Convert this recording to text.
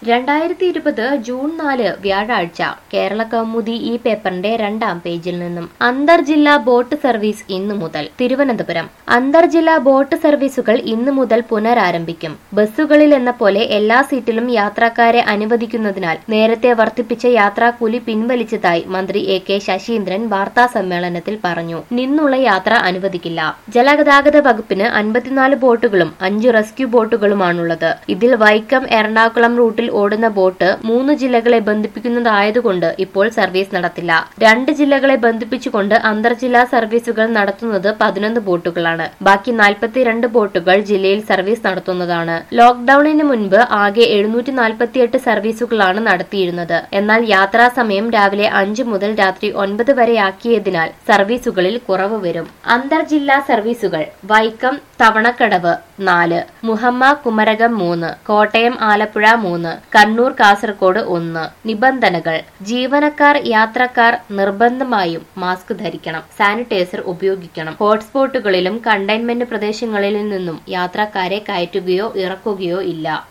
രണ്ടായിരത്തി ഇരുപത് ജൂൺ നാല് വ്യാഴാഴ്ച കേരള കൗമുദി ഈ പേപ്പറിന്റെ രണ്ടാം പേജിൽ നിന്നും അന്തർജില്ലാ ബോട്ട് സർവീസ് ഇന്നു മുതൽ തിരുവനന്തപുരം അന്തർജില്ലാ ബോട്ട് സർവീസുകൾ ഇന്നു മുതൽ പുനരാരംഭിക്കും ബസ്സുകളിൽ എന്ന പോലെ എല്ലാ സീറ്റിലും യാത്രക്കാരെ അനുവദിക്കുന്നതിനാൽ നേരത്തെ വർദ്ധിപ്പിച്ച യാത്രാക്കൂലി പിൻവലിച്ചതായി മന്ത്രി എ കെ ശശീന്ദ്രൻ വാർത്താ സമ്മേളനത്തിൽ പറഞ്ഞു നിന്നുള്ള യാത്ര അനുവദിക്കില്ല ജലഗതാഗത വകുപ്പിന് അൻപത്തിനാല് ബോട്ടുകളും അഞ്ച് റെസ്ക്യൂ ബോട്ടുകളുമാണുള്ളത് ഇതിൽ വൈക്കം എറണാകുളം റൂട്ടിൽ ഓടുന്ന ബോട്ട് മൂന്ന് ജില്ലകളെ ബന്ധിപ്പിക്കുന്നതായതുകൊണ്ട് ഇപ്പോൾ സർവീസ് നടത്തില്ല രണ്ട് ജില്ലകളെ ബന്ധിപ്പിച്ചുകൊണ്ട് അന്തർജില്ലാ സർവീസുകൾ നടത്തുന്നത് പതിനൊന്ന് ബോട്ടുകളാണ് ബാക്കി നാൽപ്പത്തിരണ്ട് ബോട്ടുകൾ ജില്ലയിൽ സർവീസ് നടത്തുന്നതാണ് ലോക്ഡൌണിന് മുൻപ് ആകെ എഴുന്നൂറ്റി നാൽപ്പത്തിയെട്ട് സർവീസുകളാണ് നടത്തിയിരുന്നത് എന്നാൽ യാത്രാ സമയം രാവിലെ അഞ്ച് മുതൽ രാത്രി ഒൻപത് വരെയാക്കിയതിനാൽ സർവീസുകളിൽ കുറവ് വരും അന്തർജില്ലാ സർവീസുകൾ വൈക്കം തവണക്കടവ് നാല് മുഹമ്മ കുമരകം മൂന്ന് കോട്ടയം ആലപ്പുഴ മൂന്ന് കണ്ണൂർ കാസർഗോഡ് ഒന്ന് നിബന്ധനകൾ ജീവനക്കാർ യാത്രക്കാർ നിർബന്ധമായും മാസ്ക് ധരിക്കണം സാനിറ്റൈസർ ഉപയോഗിക്കണം ഹോട്ട്സ്പോട്ടുകളിലും കണ്ടെയ്ൻമെന്റ് പ്രദേശങ്ങളിൽ നിന്നും യാത്രക്കാരെ കയറ്റുകയോ ഇറക്കുകയോ ഇല്ല